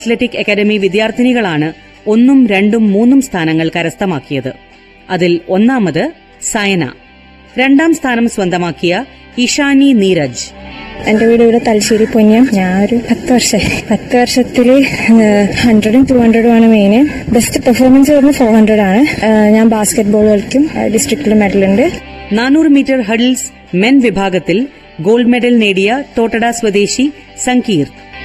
athletic academy വിദ്യാർത്ഥിനികളാണ് ഒന്നും രണ്ടും മൂന്നും സ്ഥാനങ്ങൾ കരസ്ഥമാക്കിയത് അതിൽ ഒന്നാമത് സയന രണ്ടാം സ്ഥാനം സ്വന്തമാക്കിയ ഇഷാനി നീരജ് എൻ്റെ വീട് ഇവിടെ തലശ്ശേരി പൊന്നിയം ഞാൻ ഒരു പത്ത് വർഷമായി പത്ത് വർഷത്തില് ഹൺഡ്രഡും ടു ഹൺഡ്രഡും ആണ് മെയിൻ ബെസ്റ്റ് പെർഫോമൻസ് വരുന്നത് ഫോർ ഹൺഡ്രഡ് ആണ് ഏഹ് ഞാൻ ബാസ്കറ്റ് ബോൾ കളിക്കും ഡിസ്ട്രിക്റ്റിൽ മെഡലുണ്ട് നാനൂറ് മീറ്റർ ഹഡിൽസ് മെൻ വിഭാഗത്തിൽ ഗോൾഡ് മെഡൽ നേടിയ തോട്ടട സ്വദേശി സങ്കീർ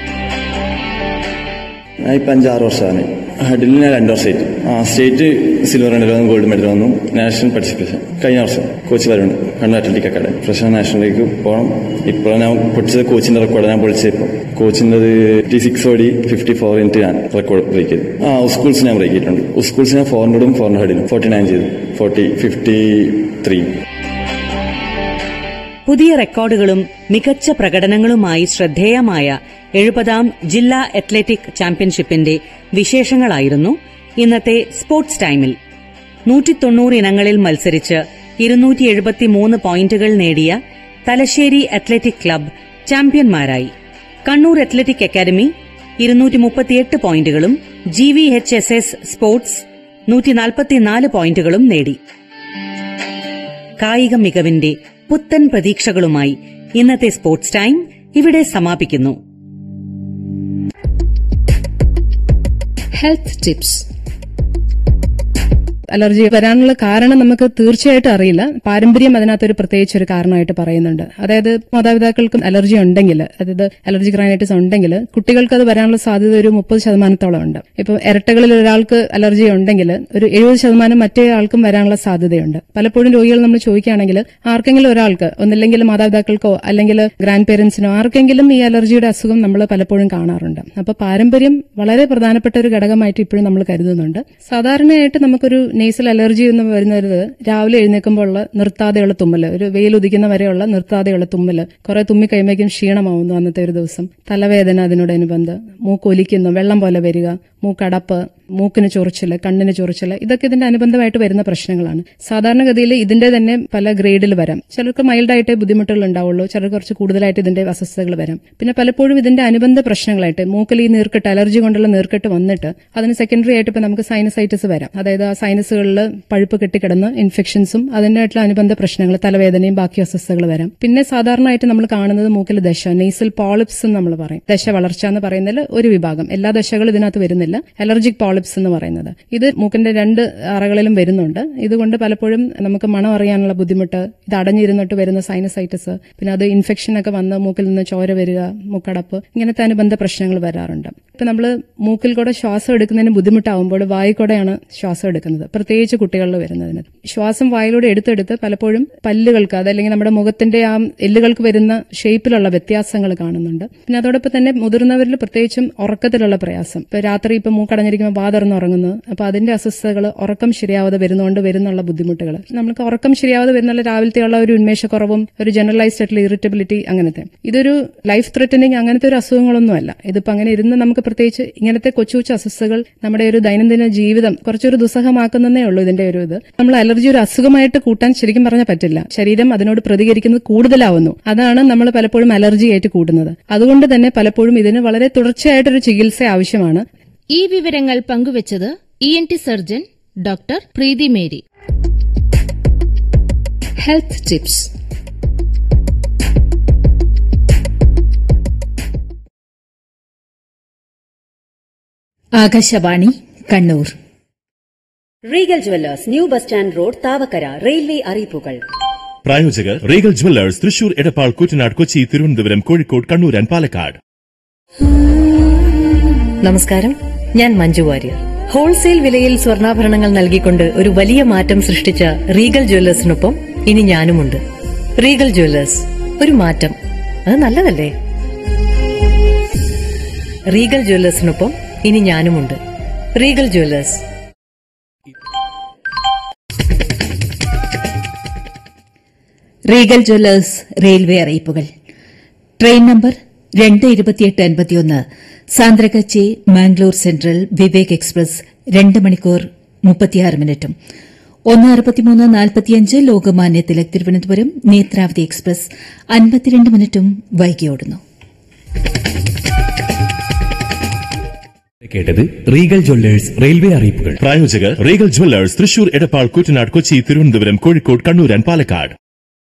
ഞാൻ ഇപ്പം അഞ്ചാറ് വർഷമാണ് ഹഡിലിൽ ഞാൻ രണ്ട് വർഷമായിട്ട് ആ സ്റ്റേറ്റ് സിൽവർ മെഡൽ വന്നു ഗോൾഡ് മെഡൽ വന്നു നാഷണൽ പാർട്ടിസിപ്പേഷൻ കഴിഞ്ഞ വർഷം കോച്ച് വരുന്നുണ്ട് കണ്ണൂർ അത്ലറ്റിക് അക്കാഡമി പ്രൊഫഷണൽ നാഷണലിലേക്ക് പോകണം ഇപ്പോൾ ഞാൻ പൊട്ടിച്ചത് കോച്ചിന്റെ റെക്കോർഡ് ഞാൻ പൊളിച്ചത് ഇപ്പോൾ കോച്ചിൻ്റെ ഫിഫ്റ്റി സിക്സ് ഓടി ഫിഫ്റ്റി ഫോർ ഇൻറ്റ് ഞാൻ റെക്കോർഡ് ബ്രേക്ക് ചെയ്തു ആ സ്കൂൾസ് ഞാൻ ബ്രേക്ക് ചെയ്തിട്ടുണ്ട് സ്കൂൾസ് ഞാൻ ഫോർ ഹൺഡ്രഡും ഫോർ ഹൺഡ്രഡിലും ഫോർട്ടി നയൻ ചെയ്തു ഫോർട്ടി ഫിഫ്റ്റി ത്രീ പുതിയ റെക്കോർഡുകളും മികച്ച പ്രകടനങ്ങളുമായി ശ്രദ്ധേയമായ എഴുപതാം ജില്ലാ അത്ലറ്റിക് ചാമ്പ്യൻഷിപ്പിന്റെ വിശേഷങ്ങളായിരുന്നു ഇന്നത്തെ സ്പോർട്സ് ടൈമിൽ നൂറ്റി തൊണ്ണൂറ് ഇനങ്ങളിൽ മത്സരിച്ച് ഇരുന്നൂറ്റി എഴുപത്തിമൂന്ന് പോയിന്റുകൾ നേടിയ തലശ്ശേരി അത്ലറ്റിക് ക്ലബ് ചാമ്പ്യന്മാരായി കണ്ണൂർ അത്ലറ്റിക് അക്കാദമി ഇരുന്നൂറ്റി മുപ്പത്തിയെട്ട് പോയിന്റുകളും G V H S S sports നൂറ്റി നാൽപ്പത്തിനാല് പോയിന്റുകളും നേടി കായിക മികവിന്റെ പുത്തൻ പ്രതീക്ഷകളുമായി ഇന്നത്തെ സ്പോർട്സ് ടൈം ഇവിടെ സമാപിക്കുന്നു ഹെൽത്ത് ടിപ്സ് അലർജി വരാനുള്ള കാരണം നമുക്ക് തീർച്ചയായിട്ടും അറിയില്ല പാരമ്പര്യം അതിനകത്തൊരു പ്രത്യേകിച്ച് ഒരു കാരണമായിട്ട് പറയുന്നുണ്ട് അതായത് മാതാപിതാക്കൾക്കും അലർജി ഉണ്ടെങ്കിൽ അതായത് അലർജിക് റൈനൈറ്റിസ് ഉണ്ടെങ്കിൽ കുട്ടികൾക്ക് അത് വരാനുള്ള സാധ്യത ഒരു മുപ്പത് ശതമാനത്തോളം ഉണ്ട് ഇപ്പോൾ ഇരട്ടകളിൽ ഒരാൾക്ക് അലർജി ഉണ്ടെങ്കിൽ ഒരു എഴുപത് ശതമാനം മറ്റേ ആൾക്കും വരാനുള്ള സാധ്യതയുണ്ട് പലപ്പോഴും രോഗികൾ നമ്മൾ ചോദിക്കുകയാണെങ്കിൽ ആർക്കെങ്കിലും ഒരാൾക്ക് ഒന്നില്ലെങ്കിൽ മാതാപിതാക്കൾക്കോ അല്ലെങ്കിൽ ഗ്രാൻഡ് പേരൻസിനോ ആർക്കെങ്കിലും ഈ അലർജിയുടെ അസുഖം നമ്മൾ പലപ്പോഴും കാണാറുണ്ട് അപ്പൊ പാരമ്പര്യം വളരെ പ്രധാനപ്പെട്ട ഒരു ഘടകമായിട്ട് ഇപ്പോഴും നമ്മൾ കരുതുന്നുണ്ട് സാധാരണയായിട്ട് നമുക്കൊരു നെയ്സൽ അലർജി എന്ന് വരുന്നത് രാവിലെ എഴുന്നേൽക്കുമ്പോൾ ഉള്ള നിർത്താതെയുള്ള തുമ്മല് ഒരു വെയിൽ ഉദിക്കുന്ന വരെയുള്ള നിർത്താതെയുള്ള തുമ്മല് കുറെ തുമ്മി കഴിയുമ്പോഴേക്കും ക്ഷീണമാവുന്നു അന്നത്തെ ഒരു ദിവസം തലവേദന അതിനോടനുബന്ധം മൂക്കൊലിക്കുന്നു വെള്ളം പോലെ വരിക മൂക്കടപ്പ് മൂക്കിന് ചൊറിച്ചില് കണ്ണിന് ചൊറിച്ചില് ഇതൊക്കെ ഇതിന്റെ അനുബന്ധമായിട്ട് വരുന്ന പ്രശ്നങ്ങളാണ് സാധാരണഗതിയിൽ ഇതിന്റെ തന്നെ പല ഗ്രേഡിൽ വരാം ചിലർക്ക് മൈൽഡായിട്ടേ ബുദ്ധിമുട്ടുകൾ ഉണ്ടാവുള്ളൂ ചിലർക്ക് കുറച്ച് കൂടുതലായിട്ട് ഇതിന്റെ അസ്വസ്ഥതകൾ വരാം പിന്നെ പലപ്പോഴും ഇതിന്റെ അനുബന്ധ പ്രശ്നങ്ങളായിട്ട് മൂക്കിൽ ഈ നീർക്കെട്ട് അലർജി കൊണ്ടുള്ള നീർക്കെട്ട് വന്നിട്ട് അതിന് സെക്കൻഡറി ആയിട്ട് ഇപ്പൊ നമുക്ക് സൈനസൈറ്റിസ് വരാം അതായത് ആ സൈനസുകളിൽ പഴുപ്പ് കെട്ടിക്കിടന്ന് ഇൻഫെക്ഷൻസും അതിനായിട്ടുള്ള അനുബന്ധ പ്രശ്നങ്ങൾ തലവേദനയും ബാക്കി അസ്വസ്ഥതകൾ വരാം പിന്നെ സാധാരണയായിട്ട് നമ്മൾ കാണുന്നത് മൂക്കിൽ ദശ നെയ്സൽ പോളിപ്സ് എന്ന് നമ്മൾ പറയും ദശ വളർച്ച എന്ന് പറയുന്നതിൽ ഒരു വിഭാഗം എല്ലാ ദശകളും ഇതിനകത്ത് വരുന്നില്ല അലർജിക് പോളിപ്സ് എന്ന് പറയുന്നത് ഇത് മൂക്കിന്റെ രണ്ട് അറകളിലും വരുന്നുണ്ട് ഇതുകൊണ്ട് പലപ്പോഴും നമുക്ക് മണം അറിയാനുള്ള ബുദ്ധിമുട്ട് ഇത് അടഞ്ഞിരുന്നിട്ട് വരുന്ന സൈനസൈറ്റിസ് പിന്നെ അത് ഇൻഫെക്ഷൻ ഒക്കെ വന്ന് മൂക്കിൽ നിന്ന് ചോര വരിക മൂക്കടപ്പ് ഇങ്ങനത്തെ അനുബന്ധ പ്രശ്നങ്ങൾ വരാറുണ്ട് ഇപ്പൊ നമ്മൾ മൂക്കിൽ കൂടെ ശ്വാസം എടുക്കുന്നതിന് ബുദ്ധിമുട്ടാവുമ്പോൾ വായിൽ കൂടെയാണ് ശ്വാസം എടുക്കുന്നത് പ്രത്യേകിച്ച് കുട്ടികളിൽ വരുന്നതിന് ശ്വാസം വായിലൂടെ എടുത്തെടുത്ത് പലപ്പോഴും പല്ലുകൾക്ക് അതല്ലെങ്കിൽ നമ്മുടെ മുഖത്തിന്റെ ആ എല്ലുകൾക്ക് വരുന്ന ഷേപ്പിലുള്ള വ്യത്യാസങ്ങൾ കാണുന്നുണ്ട് പിന്നെ അതോടൊപ്പം തന്നെ മുതിർന്നവരിൽ പ്രത്യേകിച്ചും ഉറക്കത്തിലുള്ള പ്രയാസം ഇപ്പൊ രാത്രി ഇപ്പൊ മൂക്കടഞ്ഞിരിക്കുമ്പോൾ വാ തുറന്ന് ഉറങ്ങുന്നു അപ്പൊ അതിന്റെ അസ്വസ്ഥതകൾ ഉറക്കം ശരിയാവാതെ വരുന്നതുകൊണ്ട് വരുന്നുള്ള ബുദ്ധിമുട്ടുകൾ നമുക്ക് ഉറക്കം ശരിയാവാതെ വരുന്നുള്ള രാവിലത്തെയുള്ള ഒരു ഉന്മേഷക്കുറവും ഒരു ജനറലൈസ്ഡ് ആയിട്ടുള്ള ഇറിറ്റബിലിറ്റി അങ്ങനത്തെ ഇതൊരു ലൈഫ് ത്രെറ്റനിങ് അങ്ങനത്തെ ഒരു അസുഖങ്ങളൊന്നുമല്ല ഇതിപ്പോ അങ്ങനെ ഇരുന്ന് നമുക്ക് പ്രത്യേകിച്ച് ഇങ്ങനത്തെ കൊച്ചു കൊച്ചു അസ്വസ്ഥതകൾ നമ്മുടെ ഒരു ദൈനംദിന ജീവിതം കുറച്ചൊരു ദുസ്സഹമാക്കുന്നതേ ഉള്ളൂ ഇതിന്റെ ഒരു ഇത് നമ്മൾ അലർജി ഒരു അസുഖമായിട്ട് കൂട്ടാൻ ശരിക്കും പറഞ്ഞാൽ പറ്റില്ല ശരീരം അതിനോട് പ്രതികരിക്കുന്നത് കൂടുതലാവുന്നു അതാണ് നമ്മൾ പലപ്പോഴും അലർജി ആയിട്ട് കൂടുന്നത് അതുകൊണ്ട് തന്നെ പലപ്പോഴും ഇതിന് വളരെ തുടർച്ചയായിട്ടൊരു ചികിത്സ ആവശ്യമാണ് ഈ വിവരങ്ങൾ പങ്കുവച്ചത് E N T surgeon doctor Preethi Mary health tips Akashvani Kannur Regal Jewellers new bus stand road Thavakkara railway അറിയിപ്പുകൾ പ്രായോജകർ Regal Jewellers Thrissur Edappal Koottanad Kochi Thiruvananthapuram Kozhikode Kannur and Palakkad നമസ്കാരം ഞാൻ മഞ്ജു വാര്യർ ഹോൾസെയിൽ വിലയിൽ സ്വർണ്ണാഭരണങ്ങൾ നൽകിക്കൊണ്ട് ഒരു വലിയ മാറ്റം സൃഷ്ടിച്ച റീഗൽ ജ്വല്ലേഴ്സിനൊപ്പം ഇനി ഞാനുമുണ്ട് റീഗൽ ജ്വല്ലേഴ്സ് ഒരു മാറ്റം അത് നല്ലതല്ലേ റീഗൽ ജ്വല്ലേഴ്സിനൊപ്പം ഇനി ഞാനുമുണ്ട് Regal Jewellers Regal Jewellers railway അറിയിപ്പുകൾ ട്രെയിൻ നമ്പർ രണ്ട് ഇരുപത്തിയെട്ട് അൻപത്തിയൊന്ന് Santragachi Mangalore central Vivek express രണ്ട് മണിക്കൂർ മുപ്പത്തിയാറ് മിനിറ്റും ഒന്ന് അറുപത്തിമൂന്ന് നാൽപ്പത്തിയഞ്ച് ലോകമാന്യ തിലക് തിരുവനന്തപുരം നേത്രാവതി എക്സ്പ്രസ് അൻപത്തിരണ്ട് മിനിറ്റും വൈകി ഓടുന്നു കേട്ടത് റീഗൽ ജ്വല്ലേഴ്സ് റെയിൽവേ അറിയിപ്പുകൾ പ്രായോജകർ Regal Jewellers Thrissur Edappal Kuttanad Kochi Thiruvananthapuram Kozhikode Kannur and Palakkad